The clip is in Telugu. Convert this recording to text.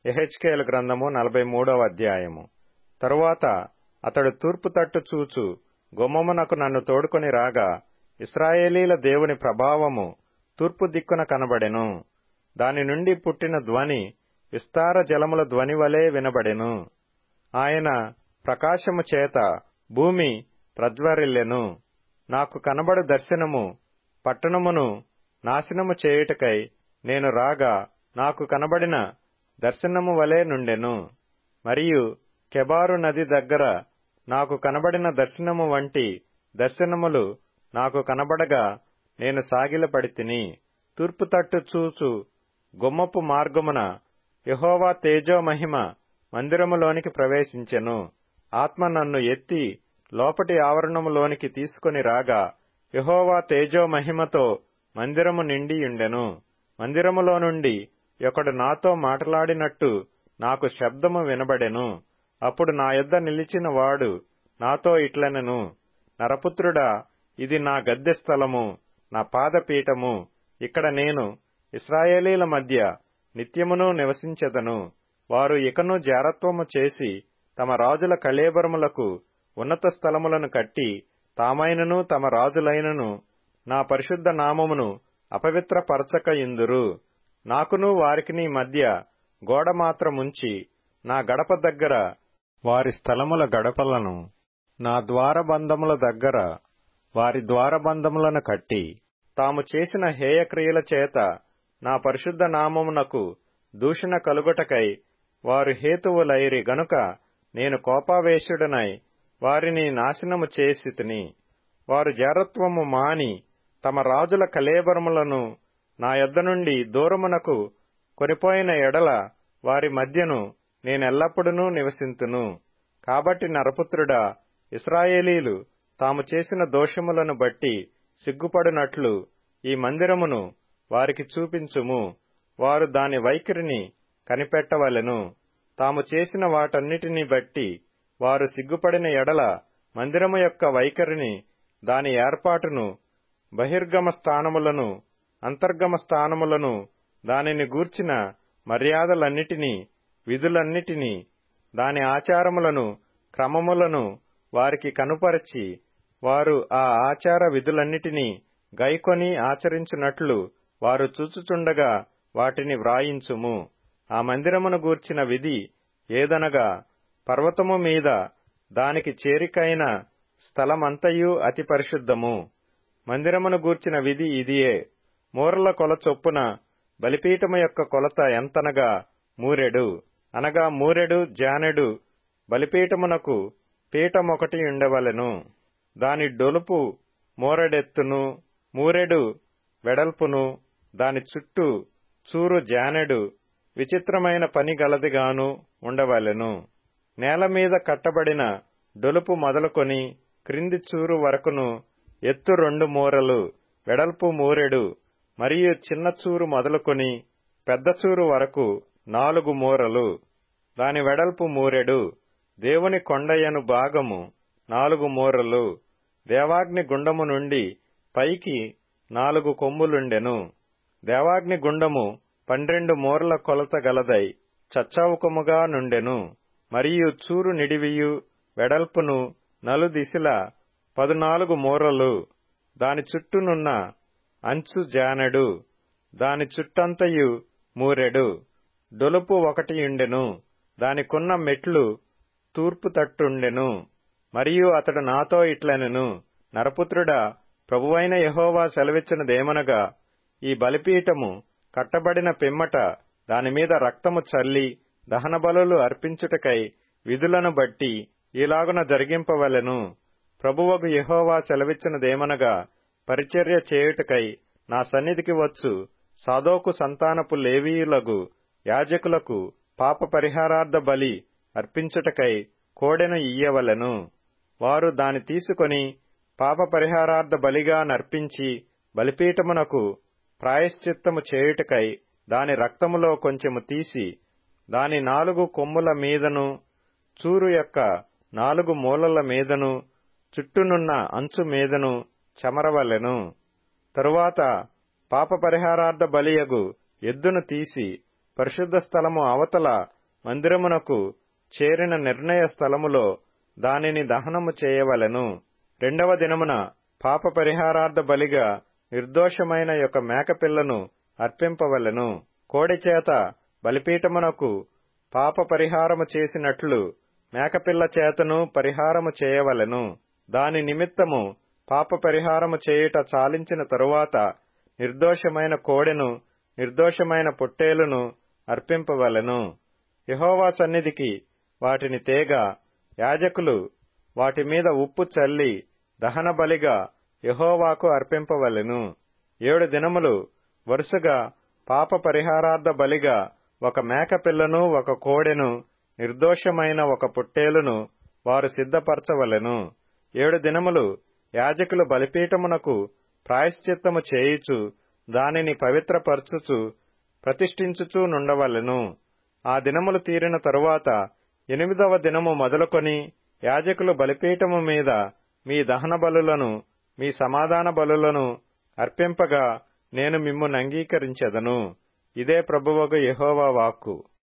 ఎహెచ్కేలు గ్రంథము నలభై మూడవ అధ్యాయము తరువాత అతడు తూర్పు తట్టు చూచు గుమ్మమునకు నన్ను తోడుకొని రాగా ఇస్రాయేలీల దేవుని ప్రభావము తూర్పు దిక్కున కనబడెను దాని నుండి పుట్టిన ధ్వని విస్తార జలముల ధ్వని వలె వినబడెను ఆయన ప్రకాశము చేత భూమి ప్రజ్వరిల్లెను నాకు కనబడు దర్శనము పట్టణమును నాశనము చేయుటకై నేను రాగా నాకు కనబడిన దర్శనము వలె నుండెను మరియు కెబారు నది దగ్గర నాకు కనబడిన దర్శనము వంటి దర్శనములు నాకు కనబడగా నేను సాగిలపడితిని తూర్పు తట్టు చూచు గుమ్మపు మార్గమున యహోవా తేజో మహిమ మందిరములోనికి ప్రవేశించెను ఆత్మ నన్ను ఎత్తి లోపటి ఆవరణములోనికి తీసుకొని రాగా యహోవా తేజో మహిమతో మందిరము నిండియుండెను మందిరములో నుండి ఒకడు నాతో మాట్లాడినట్టు నాకు శబ్దము వినబడెను అప్పుడు నా యొద్ద నిలిచిన వాడు నాతో ఇట్లనెను నరపుత్రుడా ఇది నా గద్దె స్థలము నా పాదపీఠము ఇక్కడ నేను ఇస్రాయేలీల మధ్య నిత్యమును నివసించెదను వారు ఇకను జారత్వము చేసి తమ రాజుల కళేబరములకు ఉన్నత స్థలములను కట్టి తామైనను తమ రాజులైనను నా పరిశుద్ధ నామమును అపవిత్రపరచక ఇందురు నాకును వారికిని మధ్య గోడ మాత్రముంచి నా గడప దగ్గర వారి స్థలముల గడపలను నా ద్వారబంధముల దగ్గర వారి ద్వారబంధములను కట్టి తాము చేసిన హేయక్రియల చేత నా పరిశుద్ధ నామమునకు దూషణ కలుగుటకై వారు హేతువులైరి గనుక నేను కోపావేశుడనై వారిని నాశనము చేసి తిని వారు జారత్వము మాని తమ రాజుల కలేబరములను నా యొద్ద నుండి దూరమునకు కొనిపోయిన ఎడల వారి మధ్యను నేనెల్లప్పుడూ నివసింతును కాబట్టి నరపుత్రుడా ఇస్రాయేలీలు తాము చేసిన దోషములను బట్టి సిగ్గుపడినట్లు ఈ మందిరమును వారికి చూపించుము వారు దాని వైఖరిని కనిపెట్టవలెను తాము చేసిన వాటన్నిటిని బట్టి వారు సిగ్గుపడిన ఎడల మందిరము యొక్క వైఖరిని దాని ఏర్పాటును బహిర్గమ స్థానములను అంతర్గమ స్థానములను దానిని గూర్చిన మర్యాదలన్నిటినీ విధులన్నిటినీ దాని ఆచారములను క్రమములను వారికి కనుపరచి వారు ఆ ఆచార విధులన్నిటినీ గైకొని ఆచరించున్నట్లు వారు చూచుచుండగా వాటిని వ్రాయించుము ఆ మందిరమును గూర్చిన విధి ఏదనగా పర్వతము మీద దానికి చేరికైన స్థలమంతయు అతి పరిశుద్ధము మందిరమును గూర్చిన విధి ఇదియే మూరల కొల చొప్పున బలిపీఠము యొక్క కొలత ఎంతనగా మూరెడు అనగా మూరెడు జానెడు బలిపీఠమునకు పీఠమొకటి ఉండవలెను దాని డొలుపు మూరెడెత్తును మూరెడు వెడల్పును దాని చుట్టూ చూరు జానెడు విచిత్రమైన పని గలదిగాను ఉండవలెను నేల మీద కట్టబడిన డొలుపు మొదలుకొని క్రింది చూరు వరకును ఎత్తు రెండు మూరలు వెడల్పు మూరెడు మరియు చిన్న చూరు మొదలుకొని పెద్ద చూరు వరకు నాలుగు మూరలు దాని వెడల్పు మూరెడు దేవుని కొండయను భాగము నాలుగు మూరలు దేవాగ్ని గుండము నుండి పైకి నాలుగు కొమ్ములుండెను దేవాగ్ని గుండము పన్నెండు మూరల కొలత గలదై చచ్చౌకముగా నుండెను మరియు చూరు నిడివియు వెడల్పును నలుదిశల పదునాలుగు మూరలు దాని చుట్టూనున్న అంచు జానెడు దాని చుట్టంతయు మూరెడు డొలుపు ఒకటి ఉండెను దానికున్న మెట్లు తూర్పు తట్టుండెను మరియు అతడు నాతో ఇట్లనెను నరపుత్రుడా ప్రభువైన యహోవా సెలవిచ్చినదేమనగా ఈ బలిపీఠము కట్టబడిన పిమ్మట దానిమీద రక్తము చల్లి దహనబలులు అర్పించుటకై విధులను బట్టి ఈలాగున జరిగింపవలెను ప్రభువగు యహోవా సెలవిచ్చినదేమనగా పరిచర్య చేయుటకై నా సన్నిధికి వచ్చు సాదోకు సంతానపు లేవీయులగు యాజకులకు పాప పరిహారార్థ బలి అర్పించుటకై కోడెను ఇయ్యవలెను వారు దాని తీసుకొని పాప పరిహారార్థ బలిగా నర్పించి బలిపీఠమునకు ప్రాయశ్చిత్తము చేయుటకై దాని రక్తములో కొంచెము తీసి దాని నాలుగు కొమ్ముల మీదను చూరు యొక్క నాలుగు మూలల మీదను చుట్టూనున్న అంచు మీదను చెమరవలెను తరువాత పాప పరిహారార్థ బలియగు ఎద్దును తీసి పరిశుద్ధ స్థలము అవతల మందిరమునకు చేరిన నిర్ణయ స్థలములో దానిని దహనము చేయవలెను రెండవ దినమున పాప పరిహారార్థ బలిగా నిర్దోషమైన యొక్క మేకపిల్లను అర్పింపవలెను కోడి చేత బలిపీఠమునకు పాప పరిహారము చేసినట్లు మేకపిల్ల చేతను పరిహారము చేయవలెను దాని నిమిత్తము పాప పరిహారము చేయుట చాలించిన తరువాత నిర్దోషమైన కోడెను నిర్దోషమైన పొట్టేలును అర్పింపవలెను యహోవా సన్నిధికి వాటిని తేగ యాజకులు వాటి మీద ఉప్పు చల్లి దహన బలిగా యహోవాకు అర్పింపవలెను ఏడు దినములు వరుసగా పాప పరిహారార్థ బలిగా ఒక మేకపిల్లను ఒక కోడెను నిర్దోషమైన ఒక పొట్టేలును వారు సిద్ధపరచవలెను ఏడు దినములు యాజకులు బలిపీఠమునకు ప్రాయశ్చిత్తము చేయుచు దానిని పవిత్రపరచుచు ప్రతిష్ఠించుచూ నుండవలెను ఆ దినములు తీరిన తరువాత ఎనిమిదవ దినము మొదలుకొని యాజకులు బలిపీఠము మీద మీ దహన బలులను మీ సమాధాన బలులను అర్పింపగా నేను మిమ్మును అంగీకరించెదను ఇదే ప్రభువగు యెహోవా వాక్కు